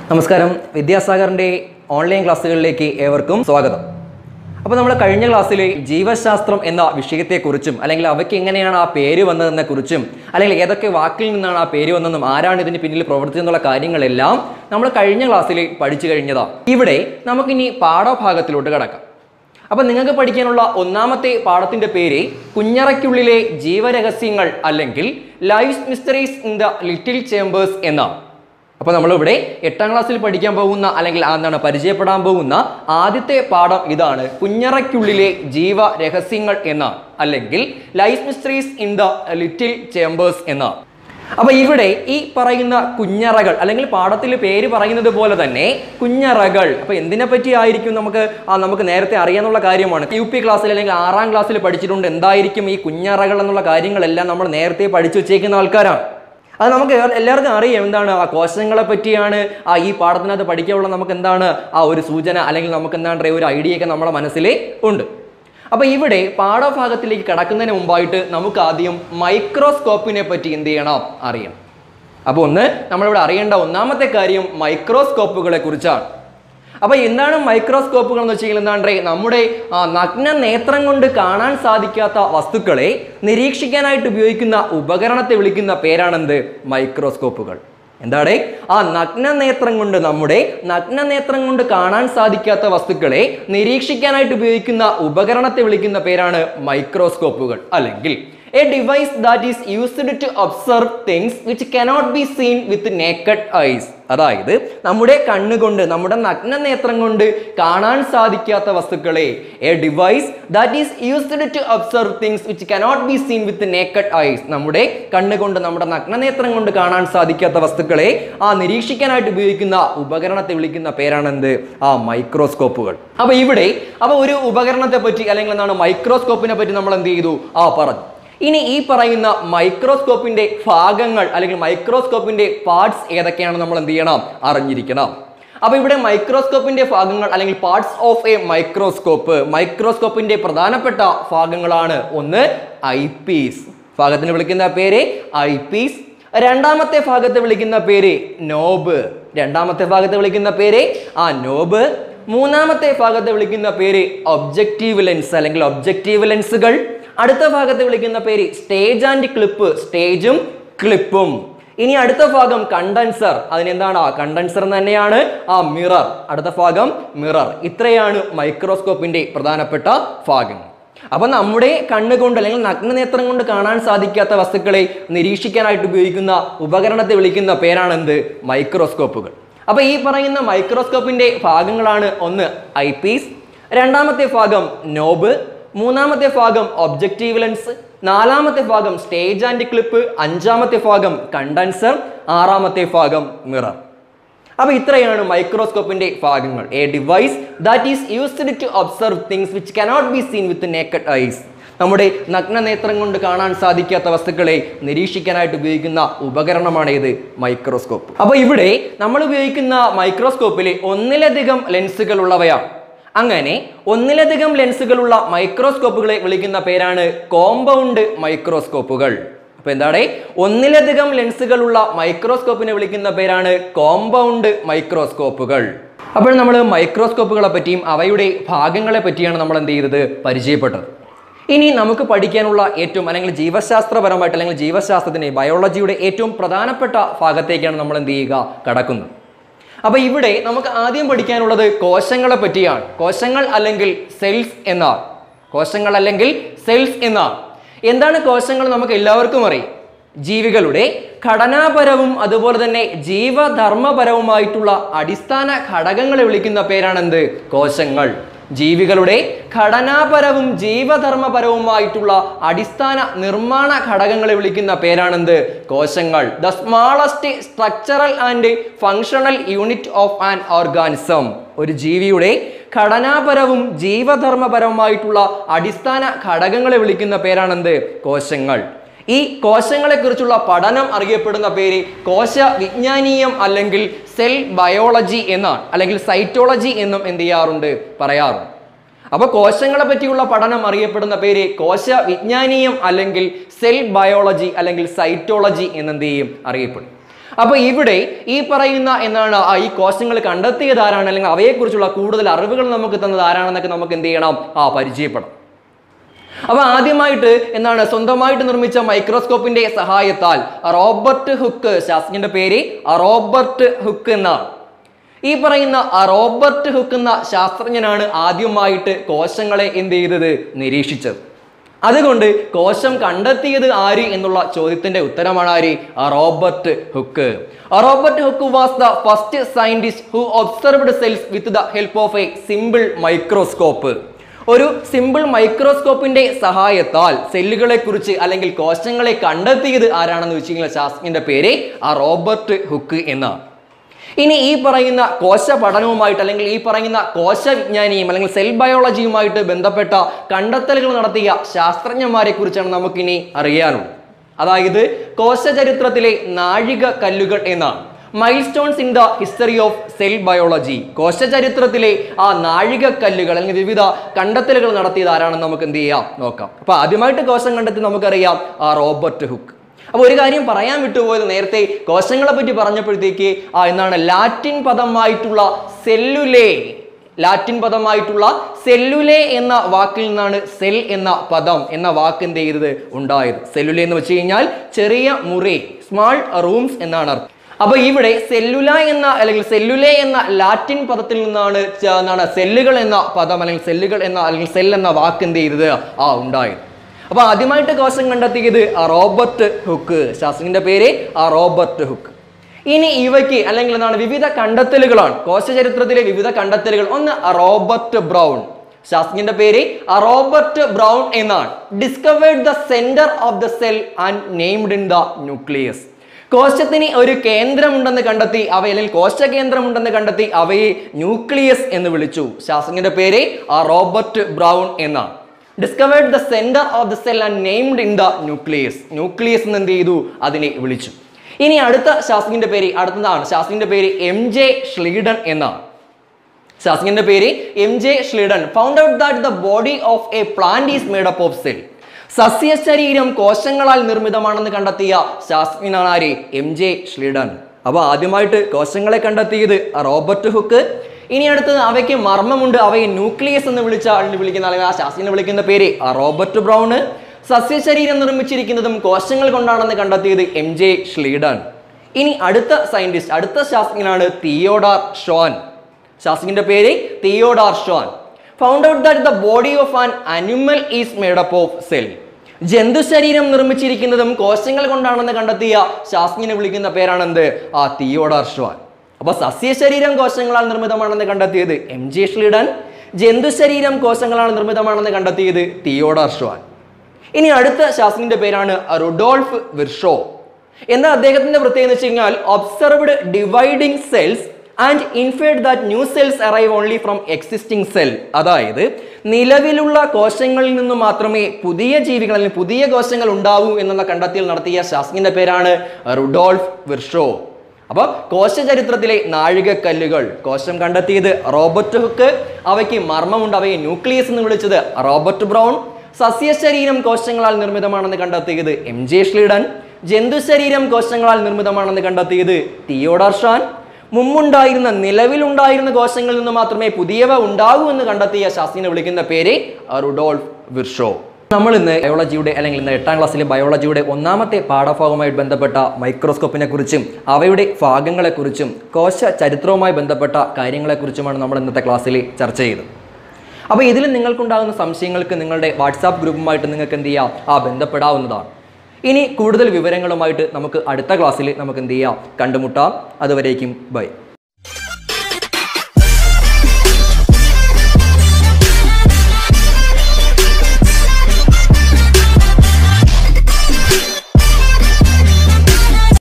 നമസ്കാരം വിദ്യാസാഗറിൻ്റെ ഓൺലൈൻ ക്ലാസ്സുകളിലേക്ക് ഏവർക്കും സ്വാഗതം അപ്പോൾ നമ്മൾ കഴിഞ്ഞ ക്ലാസ്സിൽ ജീവശാസ്ത്രം എന്ന വിഷയത്തെക്കുറിച്ചും അല്ലെങ്കിൽ അവയ്ക്ക് എങ്ങനെയാണ് ആ പേര് വന്നതെന്നെ കുറിച്ചും അല്ലെങ്കിൽ ഏതൊക്കെ വാക്കിൽ നിന്നാണ് ആ പേര് വന്നതെന്നും ആരാണ് ഇതിന് പിന്നിൽ പ്രവർത്തിച്ചെന്നുള്ള കാര്യങ്ങളെല്ലാം നമ്മൾ കഴിഞ്ഞ ക്ലാസ്സിൽ പഠിച്ചു കഴിഞ്ഞതാണ് ഇവിടെ നമുക്കിനി പാഠഭാഗത്തിലോട്ട് കിടക്കാം അപ്പം നിങ്ങൾക്ക് പഠിക്കാനുള്ള ഒന്നാമത്തെ പാഠത്തിന്റെ പേര് കുഞ്ഞറയ്ക്കുള്ളിലെ ജീവരഹസ്യങ്ങൾ അല്ലെങ്കിൽ life mysteries in the little chambers എന്നാണ് അപ്പോൾ നമ്മളിവിടെ എട്ടാം ക്ലാസ്സിൽ പഠിക്കാൻ പോകുന്ന അല്ലെങ്കിൽ ആ എന്താണ് പരിചയപ്പെടാൻ പോകുന്ന ആദ്യത്തെ പാഠം ഇതാണ് കുഞ്ഞറയ്ക്കുള്ളിലെ ജീവ രഹസ്യങ്ങൾ എന്നാണ് അല്ലെങ്കിൽ life mysteries in the little chambers എന്നാണ് അപ്പൊ ഇവിടെ ഈ പറയുന്ന കുഞ്ഞറകൾ അല്ലെങ്കിൽ പാഠത്തിൽ പേര് പറയുന്നത് പോലെ തന്നെ കുഞ്ഞറകൾ അപ്പൊ എന്തിനെ പറ്റി ആയിരിക്കും നമുക്ക് ആ നമുക്ക് നേരത്തെ അറിയാന്നുള്ള കാര്യമാണ് യു പി ക്ലാസ്സിൽ അല്ലെങ്കിൽ ആറാം ക്ലാസ്സിൽ പഠിച്ചിട്ടുണ്ട് എന്തായിരിക്കും ഈ കുഞ്ഞറകൾ എന്നുള്ള കാര്യങ്ങളെല്ലാം നമ്മൾ നേരത്തെ പഠിച്ചു വെച്ചേക്കുന്ന ആൾക്കാരാണ് അത് നമുക്ക് ഏ- എല്ലാവർക്കും അറിയാം എന്താണ് ആ കോശങ്ങളെ പറ്റിയാണ് ആ ഈ പാഠത്തിനകത്ത് പഠിക്കാനുള്ള നമുക്ക് എന്താണ് ആ ഒരു സൂചന അല്ലെങ്കിൽ നമുക്ക് എന്താണ് പറയുക, ഒരു ഐഡിയ ഒക്കെ നമ്മുടെ മനസ്സിൽ ഉണ്ട് അപ്പൊ ഇവിടെ പാഠഭാഗത്തിലേക്ക് കടക്കുന്നതിന് മുമ്പായിട്ട് നമുക്ക് ആദ്യം മൈക്രോസ്കോപ്പിനെ പറ്റി എന്ത് ചെയ്യണം അറിയണം അപ്പോൾ ഒന്ന് നമ്മളിവിടെ അറിയേണ്ട ഒന്നാമത്തെ കാര്യം മൈക്രോസ്കോപ്പുകളെ കുറിച്ചാണ് അപ്പൊ എന്താണ് മൈക്രോസ്കോപ്പുകൾ എന്ന് വെച്ചാൽ എന്താണ് നമ്മുടെ ആ, നഗ്ന നേത്രം കൊണ്ട് കാണാൻ സാധിക്കാത്ത വസ്തുക്കളെ നിരീക്ഷിക്കാനായിട്ട് ഉപയോഗിക്കുന്ന ഉപകരണത്തെ വിളിക്കുന്ന പേരാണെന്ത് മൈക്രോസ്കോപ്പുകൾ എന്താണ് ആ നഗ്നനേത്രം കൊണ്ട് നമ്മുടെ നഗ്നനേത്രം കൊണ്ട് കാണാൻ സാധിക്കാത്ത വസ്തുക്കളെ നിരീക്ഷിക്കാനായിട്ട് ഉപയോഗിക്കുന്ന ഉപകരണത്തെ വിളിക്കുന്ന പേരാണ് മൈക്രോസ്കോപ്പുകൾ അല്ലെങ്കിൽ a device that is used to observe things which cannot be seen with naked eyes അതായത് നമ്മുടെ കണ്ണുകൊണ്ട് നമ്മുടെ നഗ്നനേത്രം കൊണ്ട് കാണാൻ സാധിക്കാത്ത വസ്തുക്കളെ a device that is used to observe things which cannot be seen with naked eyes നമ്മുടെ കണ്ണുകൊണ്ട് നമ്മുടെ നഗ്നനേത്രം കൊണ്ട് കാണാൻ സാധിക്കാത്ത വസ്തുക്കളെ ആ നിരീക്ഷിക്കാനായിട്ട് ഉപയോഗിക്കുന്ന ഉപകരണത്തെ വിളിക്കുന്ന പേരാണെന്ത് ആ മൈക്രോസ്കോപ്പുകൾ അപ്പൊ ഇവിടെ അപ്പൊ ഒരു ഉപകരണത്തെ പറ്റി അല്ലെങ്കിൽ എന്താണ് മൈക്രോസ്കോപ്പിനെ പറ്റി നമ്മൾ എന്ത് ചെയ്തു ആ പറഞ്ഞു ഇനി ഈ പറയുന്ന മൈക്രോസ്കോപ്പിന്റെ ഭാഗങ്ങൾ അല്ലെങ്കിൽ മൈക്രോസ്കോപ്പിന്റെ പാർട്സ് ഏതൊക്കെയാണെന്ന് നമ്മൾ എന്ത് ചെയ്യണം അറിഞ്ഞിരിക്കണം അപ്പൊ ഇവിടെ മൈക്രോസ്കോപ്പിന്റെ ഭാഗങ്ങൾ അല്ലെങ്കിൽ പാർട്സ് ഓഫ് എ മൈക്രോസ്കോപ്പ് മൈക്രോസ്കോപ്പിന്റെ പ്രധാനപ്പെട്ട ഭാഗങ്ങളാണ് ഒന്ന് ഐ പീസ് ഭാഗത്തിന് വിളിക്കുന്ന പേര് ഐ പീസ് രണ്ടാമത്തെ ഭാഗത്ത് വിളിക്കുന്ന പേര് നോബ് രണ്ടാമത്തെ ഭാഗത്ത് വിളിക്കുന്ന പേര് ആ നോബ് മൂന്നാമത്തെ ഭാഗത്ത് വിളിക്കുന്ന പേര് ഒബ്ജക്റ്റീവ് ലെൻസ് അല്ലെങ്കിൽ ഒബ്ജക്റ്റീവ് ലെൻസുകൾ അടുത്ത ഭാഗത്ത് വിളിക്കുന്ന പേര് സ്റ്റേജ് ആൻഡ് ക്ലിപ്പ് സ്റ്റേജും ക്ലിപ്പും ഇനി അടുത്ത ഭാഗം കണ്ടൻസർ അതിനെന്താണ് ആ കണ്ടൻസർ തന്നെയാണ് ആ മിറർ അടുത്ത ഭാഗം മിറർ ഇത്രയാണ് മൈക്രോസ്കോപ്പിന്റെ പ്രധാനപ്പെട്ട ഭാഗങ്ങൾ അപ്പൊ നമ്മുടെ കണ്ണുകൊണ്ട് അല്ലെങ്കിൽ നഗ്നനേത്രം കൊണ്ട് കാണാൻ സാധിക്കാത്ത വസ്തുക്കളെ നിരീക്ഷിക്കാനായിട്ട് ഉപയോഗിക്കുന്ന ഉപകരണത്തെ വിളിക്കുന്ന പേരാണെന്ത് മൈക്രോസ്കോപ്പുകൾ അപ്പൊ ഈ പറയുന്ന മൈക്രോസ്കോപ്പിന്റെ ഭാഗങ്ങളാണ് ഒന്ന് ഐ പീസ് രണ്ടാമത്തെ ഭാഗം നോബ് മൂന്നാമത്തെ ഭാഗം ഒബ്ജക്റ്റീവ് ലെൻസ് നാലാമത്തെ ഭാഗം സ്റ്റേജ് ആൻഡ് ക്ലിപ്പ് അഞ്ചാമത്തെ ഭാഗം കണ്ടൻസർ ആറാമത്തെ ഭാഗം മിറർ അപ്പൊ ഇത്രയാണ് മൈക്രോസ്കോപ്പിന്റെ ഭാഗങ്ങൾ a device that is used to observe things which cannot be seen with naked eyes നമ്മുടെ നഗ്നനേത്രം കൊണ്ട് കാണാൻ സാധിക്കാത്ത വസ്തുക്കളെ നിരീക്ഷിക്കാനായിട്ട് ഉപയോഗിക്കുന്ന ഉപകരണമാണ് ഇത് മൈക്രോസ്കോപ്പ് അപ്പൊ ഇവിടെ നമ്മൾ ഉപയോഗിക്കുന്ന മൈക്രോസ്കോപ്പിൽ ഒന്നിലധികം ലെൻസുകൾ ഉള്ളവയാണ് അങ്ങനെ ഒന്നിലധികം ലെൻസുകളുള്ള മൈക്രോസ്കോപ്പുകളെ വിളിക്കുന്ന പേരാണ് കോമ്പൗണ്ട് മൈക്രോസ്കോപ്പുകൾ അപ്പൊ എന്താണ് ഒന്നിലധികം ലെൻസുകളുള്ള മൈക്രോസ്കോപ്പിനെ വിളിക്കുന്ന പേരാണ് കോമ്പൗണ്ട് മൈക്രോസ്കോപ്പുകൾ അപ്പോൾ നമ്മൾ മൈക്രോസ്കോപ്പുകളെ പറ്റിയും അവയുടെ ഭാഗങ്ങളെ പറ്റിയാണ് നമ്മൾ എന്ത് ചെയ്തത് പരിചയപ്പെട്ടത് ഇനി നമുക്ക് പഠിക്കാനുള്ള ഏറ്റവും അല്ലെങ്കിൽ ജീവശാസ്ത്രപരമായിട്ട് അല്ലെങ്കിൽ ജീവശാസ്ത്രത്തിന്റെ ബയോളജിയുടെ ഏറ്റവും പ്രധാനപ്പെട്ട ഭാഗത്തേക്കാണ് നമ്മൾ എന്ത് ചെയ്യുക കടക്കുന്നത് അപ്പൊ ഇവിടെ നമുക്ക് ആദ്യം പഠിക്കാനുള്ളത് കോശങ്ങളെ പറ്റിയാണ് കോശങ്ങൾ അല്ലെങ്കിൽ സെൽസ് എന്നാണ് കോശങ്ങൾ അല്ലെങ്കിൽ സെൽസ് എന്നാണ് എന്താണ് കോശങ്ങൾ നമുക്ക് എല്ലാവർക്കും അറിയാം ജീവികളുടെ ഘടനാപരവും അതുപോലെ തന്നെ ജീവധർമ്മപരവുമായിട്ടുള്ള അടിസ്ഥാന ഘടകങ്ങളെ വിളിക്കുന്ന പേരാണെന്ത് കോശങ്ങൾ ജീവികളുടെ ഘടനാപരവും ജീവധർമ്മപരവുമായിട്ടുള്ള അടിസ്ഥാന നിർമ്മാണ ഘടകങ്ങളെ വിളിക്കുന്ന പേരാണെന്ത് കോശങ്ങൾ the smallest structural and functional unit of an organism ഒരു ജീവിയുടെ ഘടനാപരവും ജീവധർമ്മപരവുമായിട്ടുള്ള അടിസ്ഥാന ഘടകങ്ങളെ വിളിക്കുന്ന പേരാണെന്ത് കോശങ്ങൾ ഈ കോശങ്ങളെ കുറിച്ചുള്ള പഠനം അറിയപ്പെടുന്ന പേര് കോശ വിജ്ഞാനീയം അല്ലെങ്കിൽ സെൽ ബയോളജി എന്നാണ് അല്ലെങ്കിൽ സൈറ്റോളജി എന്നും എന്ത് ചെയ്യാറുണ്ട് പറയാറുണ്ട് അപ്പൊ കോശങ്ങളെ പറ്റിയുള്ള പഠനം അറിയപ്പെടുന്ന പേര് കോശ വിജ്ഞാനീയം അല്ലെങ്കിൽ സെൽ ബയോളജി അല്ലെങ്കിൽ സൈറ്റോളജി എന്നെന്ത് ചെയ്യും അറിയപ്പെടും അപ്പൊ ഇവിടെ ഈ പറയുന്ന എന്താണ് ആ ഈ കോശങ്ങൾ കണ്ടെത്തിയത് ആരാണ് അല്ലെങ്കിൽ അവയെക്കുറിച്ചുള്ള കൂടുതൽ അറിവുകൾ നമുക്ക് തന്നത് ആരാണെന്നൊക്കെ നമുക്ക് എന്ത് ചെയ്യണം ആ പരിചയപ്പെടാം അപ്പൊ ആദ്യമായിട്ട് എന്താണ് സ്വന്തമായിട്ട് നിർമ്മിച്ച മൈക്രോസ്കോപ്പിന്റെ സഹായത്താൽ റോബർട്ട് ഹുക്ക് ശാസ്ത്രജ്ഞന്റെ പേര് റോബർട്ട് ഹുക്ക് എന്നാണ് ഈ പറയുന്ന റോബർട്ട് ഹുക്ക് എന്ന ശാസ്ത്രജ്ഞനാണ് ആദ്യമായിട്ട് കോശങ്ങളെ എന്ത് ചെയ്തത് നിരീക്ഷിച്ചത് അതുകൊണ്ട് കോശം കണ്ടെത്തിയത് ആര് എന്നുള്ള ചോദ്യത്തിന്റെ ഉത്തരമാണ് ആര് Robert Hooke Robert Hooke was the first scientist who observed cells with the help of a simple microscope ഒരു സിമ്പിൾ മൈക്രോസ്കോപ്പിന്റെ സഹായത്താൽ സെല്ലുകളെ കുറിച്ച് അല്ലെങ്കിൽ കോശങ്ങളെ കണ്ടെത്തിയത് ആരാണെന്ന് വെച്ച് കഴിഞ്ഞാൽ ശാസ്ത്രജ്ഞന്റെ പേര് ആ റോബർട്ട് ഹുക്ക് എന്നാണ് ഇനി ഈ പറയുന്ന കോശ പഠനവുമായിട്ട് അല്ലെങ്കിൽ ഈ പറയുന്ന കോശ വിജ്ഞാനിയും അല്ലെങ്കിൽ സെൽ ബയോളജിയുമായിട്ട് ബന്ധപ്പെട്ട കണ്ടെത്തലുകൾ നടത്തിയ ശാസ്ത്രജ്ഞന്മാരെ കുറിച്ചാണ് നമുക്കിനി അറിയാനുള്ളത് അതായത് കോശ ചരിത്രത്തിലെ നാഴിക കല്ലുകൾ എന്നാണ് milestones in the history of cell biology കോശ ചരിത്രത്തിലെ ആ നാഴിക കല്ലുകൾ അല്ലെങ്കിൽ വിവിധ കണ്ടെത്തലുകൾ നടത്തിയത് ആരാണെന്ന് നമുക്ക് എന്ത് ചെയ്യാം നോക്കാം അപ്പൊ ആദ്യമായിട്ട് കോശം കണ്ടെത്തി നമുക്കറിയാം ആ റോബർട്ട് ഹുക്ക് അപ്പൊ ഒരു കാര്യം പറയാൻ വിട്ടുപോയത് നേരത്തെ കോശങ്ങളെ പറ്റി പറഞ്ഞപ്പോഴത്തേക്ക് ആ എന്താണ് ലാറ്റിൻ പദമായിട്ടുള്ള സെല്ലുലേ ലാറ്റിൻ പദമായിട്ടുള്ള സെല്ലുലെ എന്ന വാക്കിൽ നിന്നാണ് സെൽ എന്ന പദം എന്ന വാക്ക് എന്ത് ചെയ്തത് ഉണ്ടായത് സെല്ലുലെ എന്ന് വെച്ച് കഴിഞ്ഞാൽ ചെറിയ മുറി സ്മാൾ റൂംസ് എന്നാണ് അർത്ഥം അപ്പൊ ഇവിടെ സെല്ലുല എന്ന അല്ലെങ്കിൽ സെല്ലുലെ എന്ന ലാറ്റിൻ പദത്തിൽ നിന്നാണ് ച- എന്താണ് സെല്ലുകൾ എന്ന പദം അല്ലെങ്കിൽ സെല്ലുകൾ എന്ന അല്ലെങ്കിൽ സെൽ എന്ന വാക്ക് എന്ത് ചെയ്തത് ആ ഉണ്ടായത് അപ്പൊ ആദ്യമായിട്ട് കോശം കണ്ടെത്തിയത് ആ റോബർട്ട് ഹുക്ക് ശാസ്ത്രജ്ഞന്റെ പേര് ആ റോബർട്ട് ഹുക്ക് ഇനി ഇവയ്ക്ക് അല്ലെങ്കിൽ എന്താണ് വിവിധ കണ്ടെത്തലുകളാണ് കോശചരിത്രത്തിലെ വിവിധ കണ്ടെത്തലുകൾ ഒന്ന് റോബർട്ട് ബ്രൗൺ ശാസ്ത്രജ്ഞന്റെ പേര് ആ റോബർട്ട് ബ്രൗൺ എന്നാണ് discovered the centre of the cell and named in the nucleus കോശത്തിന് ഒരു കേന്ദ്രമുണ്ടെന്ന് കണ്ടെത്തി അവ അല്ലെങ്കിൽ കോശ കേന്ദ്രമുണ്ടെന്ന് കണ്ടെത്തി അവയെ ന്യൂക്ലിയസ് എന്ന് വിളിച്ചു ശാസ്ത്രജ്ഞന്റെ പേര് ആ റോബർട്ട് ബ്രൗൺ എന്നാണ് discovered the centre of the cell and named in the nucleus nucleus എന്ന് എന്ത് ചെയ്തു അതിനെ വിളിച്ചു ഇനി അടുത്ത ശാസ്ത്രജ്ഞന്റെ പേര് അടുത്തതാണ് ശാസ്ത്രജ്ഞന്റെ പേര് എം ജെ ഷ്ലീഡൻ എന്നാണ് ശാസ്ത്രജ്ഞന്റെ പേര് M J Schleiden found out that the body of a plant is made up of cell സസ്യ ശരീരം കോശങ്ങളാൽ നിർമ്മിതമാണെന്ന് കണ്ടെത്തിയ ശാസ്ത്രജ്ഞനാണ് ആര് എം ജെ ഷ്ലിഡൻ അപ്പൊ ആദ്യമായിട്ട് കോശങ്ങളെ കണ്ടെത്തിയത് റോബർട്ട് ഹുക്ക് ഇനി അടുത്തത് അവയ്ക്ക് മർമ്മമുണ്ട് അവയെ ന്യൂക്ലിയസ് എന്ന് വിളിച്ച ആളിന് വിളിക്കുന്ന അല്ലെങ്കിൽ ആ ശാസ്ത്രജ്ഞനെ വിളിക്കുന്ന പേര് ആ റോബർട്ട് ബ്രൗണ് സസ്യശരീരം നിർമ്മിച്ചിരിക്കുന്നതും കോശങ്ങൾ കൊണ്ടാണെന്ന് കണ്ടെത്തിയത് എം ജെ ഷ്ലീഡൻ ഇനി അടുത്ത സയന്റിസ്റ്റ് അടുത്ത ശാസ്ത്രജ്ഞനാണ് തിയോഡാർ ഷോൻ ശാസ്ത്രജ്ഞന്റെ പേര് Theodor Schwann found out that the body of an animal is made up of cell ജന്തു ശരീരം നിർമ്മിച്ചിരിക്കുന്നതും കോശങ്ങൾ കൊണ്ടാണെന്ന് കണ്ടെത്തിയ ശാസ്ത്രജ്ഞനെ വിളിക്കുന്ന പേരാണെന്ത് ആ തിയോഡാർ ഷോൻ അപ്പൊ സസ്യ ശരീരം കോശങ്ങളാൽ നിർമ്മിതമാണെന്ന് കണ്ടെത്തിയത് എം ജെ ഷ്ലീഡൻ ജന്തു ശരീരം കോശങ്ങളാൽ നിർമ്മിതമാണെന്ന് കണ്ടെത്തിയത് തിയോഡാർ ഷോൻ ഇനി അടുത്ത ശാസ്ത്രജ്ഞന്റെ പേരാണ് റുഡോൾഫ് വിർഷോ എന്നാൽ അദ്ദേഹത്തിന്റെ പ്രത്യേകത എന്ന് വെച്ച് കഴിഞ്ഞാൽ observed dividing cells and inferred that new cells arrive only from existing cell അതായത് നിലവിലുള്ള കോശങ്ങളിൽ നിന്ന് മാത്രമേ പുതിയ ജീവികൾ അല്ലെങ്കിൽ പുതിയ കോശങ്ങൾ ഉണ്ടാവൂ എന്നുള്ള കണ്ടെത്തൽ നടത്തിയ ശാസ്ത്രജ്ഞന്റെ പേരാണ് റുഡോൾഫ് വിർഷോ അപ്പൊ കോശ ചരിത്രത്തിലെ നാഴികക്കല്ലുകൾ കോശം കണ്ടെത്തിയത് റോബർട്ട് ഹുക്ക് അവയ്ക്ക് മർമ്മമുണ്ട് അവയെ ന്യൂക്ലിയസ് എന്ന് വിളിച്ചത് റോബർട്ട് ബ്രൗൺ സസ്യശരീരം കോശങ്ങളാൽ നിർമ്മിതമാണെന്ന് കണ്ടെത്തിയത് എം ജെ ഷ്ലീഡൻ ജന്തുശരീരം കോശങ്ങളാൽ നിർമ്മിതമാണെന്ന് കണ്ടെത്തിയത് തിയോഡർ ഷാൻ മുമ്പുണ്ടായിരുന്ന നിലവിലുണ്ടായിരുന്ന കോശങ്ങളിൽ നിന്ന് മാത്രമേ പുതിയവ ഉണ്ടാകൂ എന്ന് കണ്ടെത്തിയ ശാസ്ത്രജ്ഞനെ വിളിക്കുന്ന പേര് റുഡോൾഫ് വിർഷോ നമ്മൾ ഇന്ന് ബയോളജിയുടെ അല്ലെങ്കിൽ ഇന്ന് എട്ടാം ക്ലാസ്സിലെ ബയോളജിയുടെ ഒന്നാമത്തെ പാഠഭാഗവുമായിട്ട് ബന്ധപ്പെട്ട മൈക്രോസ്കോപ്പിനെ കുറിച്ചും അവയുടെ ഭാഗങ്ങളെക്കുറിച്ചും കോശ ചരിത്രവുമായി ബന്ധപ്പെട്ട കാര്യങ്ങളെക്കുറിച്ചുമാണ് നമ്മൾ ഇന്നത്തെ ക്ലാസ്സിൽ ചർച്ച ചെയ്തത് അപ്പോൾ ഇതിൽ നിങ്ങൾക്കുണ്ടാകുന്ന സംശയങ്ങൾക്ക് നിങ്ങളുടെ വാട്സാപ്പ് ഗ്രൂപ്പുമായിട്ട് നിങ്ങൾക്ക് എന്ത് ചെയ്യാം ആ ബന്ധപ്പെടാവുന്നതാണ് ഇനി കൂടുതൽ വിവരങ്ങളുമായിട്ട് നമുക്ക് അടുത്ത ക്ലാസ്സിൽ നമുക്ക് എന്ത് ചെയ്യാം കണ്ടുമുട്ടാം അതുവരേക്കും ബൈ